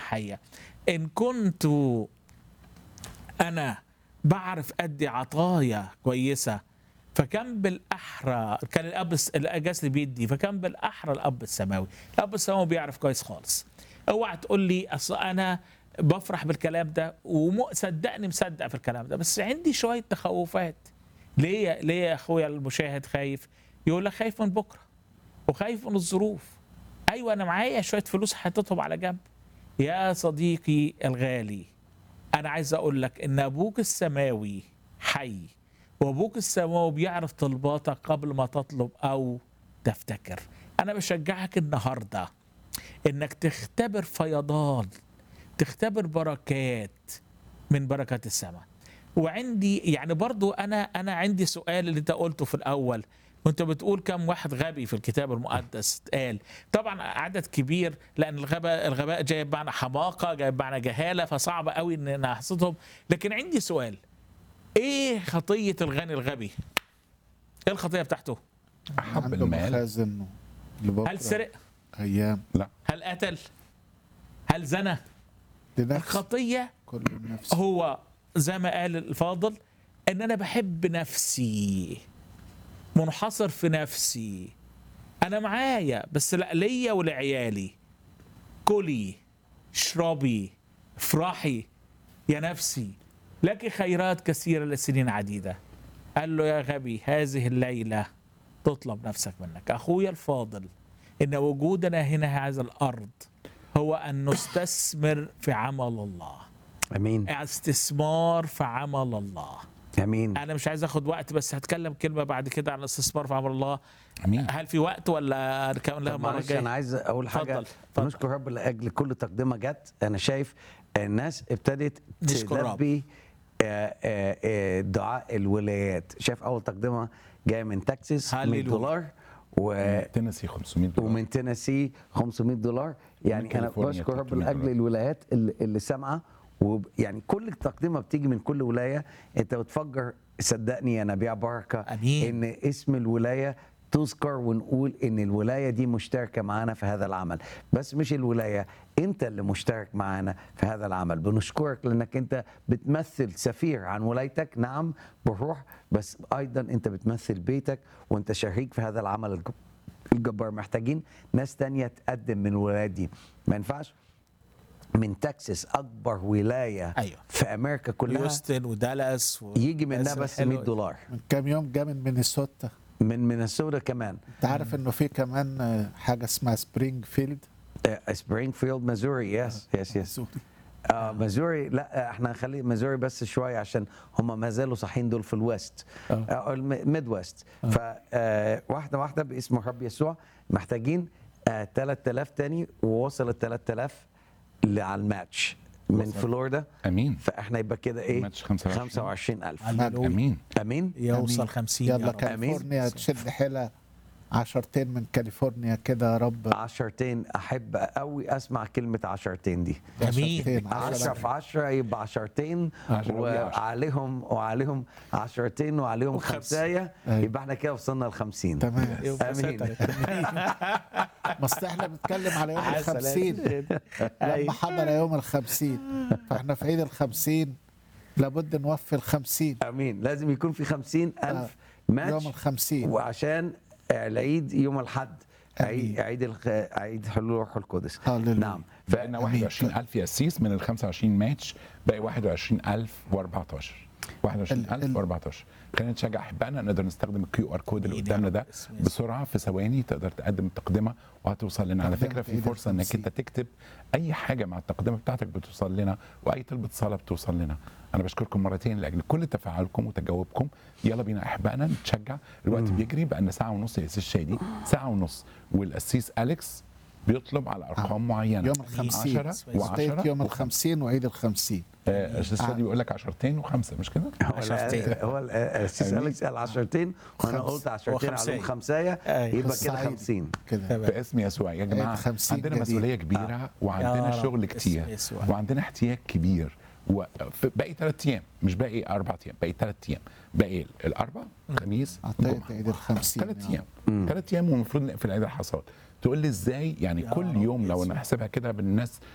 حيه ان كنت انا بعرف ادي عطايا كويسه فكم بالاحرى كان الاب الس- الاجاز اللي بيدي فكم بالاحرى الاب السماوي الاب السماوي بيعرف كويس خالص اوعى تقول لي اصل انا بفرح بالكلام ده وصدقني مصدق في الكلام ده بس عندي شويه تخوفات ليه ليه يا اخويا المشاهد خايف يقول لك خايف من بكره وخايف من الظروف ايوه انا معايا شويه فلوس حاططهم على جنب يا صديقي الغالي انا عايز اقول لك ان ابوك السماوي حي وابوك السماوي بيعرف طلباتك قبل ما تطلب او تفتكر انا بشجعك النهارده انك تختبر فيضان تختبر بركات من بركات السماء وعندي يعني برضو انا انا عندي سؤال اللي انت قلته في الاول وانت بتقول كم واحد غبي في الكتاب المقدس قال طبعا عدد كبير لان الغباء الغباء جاي بمعنى حماقه جاي بمعنى جهاله فصعب قوي ان احصدهم لكن عندي سؤال ايه خطيه الغني الغبي ايه الخطيه بتاعته احب عنده المال مخازن لبكره هل سرق ايام لا هل قتل هل زنى لنفس الخطيه كل نفس هو زي ما قال الفاضل ان انا بحب نفسي منحصر في نفسي انا معايا بس لا ليا ولعيالي كلي اشربي افرحي يا نفسي لك خيرات كثيره لسنين عديده قال له يا غبي هذه الليله تطلب نفسك منك اخويا الفاضل ان وجودنا هنا هذا الارض هو ان نستثمر في عمل الله امين استثمار في عمل الله امين انا مش عايز اخد وقت بس هتكلم كلمه بعد كده عن الاستثمار في عمل الله امين هل في وقت ولا نكمل لها طب المره معلش الجايه انا عايز اقول حاجه اتفضل، اتفضل. نشكر رب لاجل كل تقدمه جت انا شايف الناس ابتدت نشكر رب. تلبي آه، آه، آه، دعاء الولايات شايف اول تقدمه جايه من تكساس 100 هللويا. دولار و تنسي 500 دولار ومن تينيسي 500 دولار يعني انا كاليفورنيا بشكر رب 300 لاجل دولار. الولايات اللي, اللي سامعه ويعني كل تقدمه بتيجي من كل ولايه انت بتفجر صدقني يا نبيع بركه أمين. ان اسم الولايه تذكر ونقول ان الولايه دي مشتركه معانا في هذا العمل بس مش الولايه انت اللي مشترك معانا في هذا العمل بنشكرك لانك انت بتمثل سفير عن ولايتك نعم بالروح بس ايضا انت بتمثل بيتك وانت شريك في هذا العمل الجب- الجبار محتاجين ناس تانية تقدم من الولايات دي ما ينفعش من تكساس اكبر ولايه أيوة. في امريكا كلها هيوستن ودالاس و... يجي منها بس بس حلوة 100 دولار من كام يوم جه من مينيسوتا من مينيسوتا كمان انت عارف انه في كمان آه، حاجه اسمها سبرينج فيلد سبرينغفيلد مازوري يس يس يس آه مازوري لا احنا هنخلي مازوري بس شويه عشان هم ما زالوا صاحيين دول في الويست آه الميد ويست فواحده واحده باسم الرب يسوع محتاجين آه 3000 تاني ووصل ال 3000 اللي على الماتش من وصل. فلوريدا امين فاحنا يبقى كده ايه الماتش 25. 25000 هللويا. امين امين يوصل 50 يا يلا رب. كاليفورنيا تشد حيلها عشرتين من كاليفورنيا كده يا رب عشرتين احب قوي اسمع كلمه عشرتين دي جميل عشرتين. 10 في 10 يبقى عشرتين عشرة ودي عشرة. وعليهم وعليهم عشرتين وعليهم وخمسة. خمسايه أيوة. يبقى احنا كده وصلنا ل 50 تمام يبقى امين ستة. ما أصل احنا بنتكلم على يوم عسل. الخمسين لما حضر يوم الخمسين فاحنا في عيد الخمسين لابد نوفي الخمسين امين لازم يكون في 50 آه. الف ماتش يوم الخمسين وعشان العيد يوم الاحد عيد أمين. عيد الخ... عيد حلول الروح القدس هللويا. نعم بقينا 21000 ياسيس من ال 25 ماتش باقي 21014 21014 خلينا نشجع احبائنا نقدر نستخدم الكيو ار كود اللي بإيد قدامنا يا ده رب، باسم يسوع. بسرعه في ثواني تقدر تقدم التقدمه وهتوصل لنا على تقدمة فكره في بإيد فرصه انك الخمسين. انت تكتب اي حاجه مع التقدمه بتاعتك بتوصل لنا واي طلبه صلاه بتوصل لنا انا بشكركم مرتين لاجل كل تفاعلكم وتجاوبكم يلا بينا احبائنا نتشجع الوقت بيجري بقى لنا ساعه ونص يا اسيس شادي ساعه ونص والقسيس اليكس بيطلب على ارقام معينه يوم الخمسين 10 ستيت و10 يوم الخمسين وعيد الخمسين آه، استاذ شادي بيقول لك عشرتين وخمسه مش كده؟ هو عشرتين. ال- هو ال- السيس أمين. اليكس قال عشرتين وانا خمس. قلت عشرتين وخمسية. عليهم خمسايه أيوة. يبقى كده الصعيدي. 50 كده تمام. في اسم يسوع يا جماعه آية 50 عندنا جديد. مسؤوليه كبيره وعندنا يا رب، شغل اسم كتير يسوع. وعندنا احتياج كبير وفي- باقي ثلاث ايام مش باقي اربع ايام باقي ثلاث ايام باقي الاربع الخميس عطيت الجمعه عيد الخمسين ثلاث يا ايام ثلاث ايام والمفروض نقفل عيد الحصاد تقول لي ازاي يعني يا كل رب يوم لو يسوع. انا احسبها كده بالناس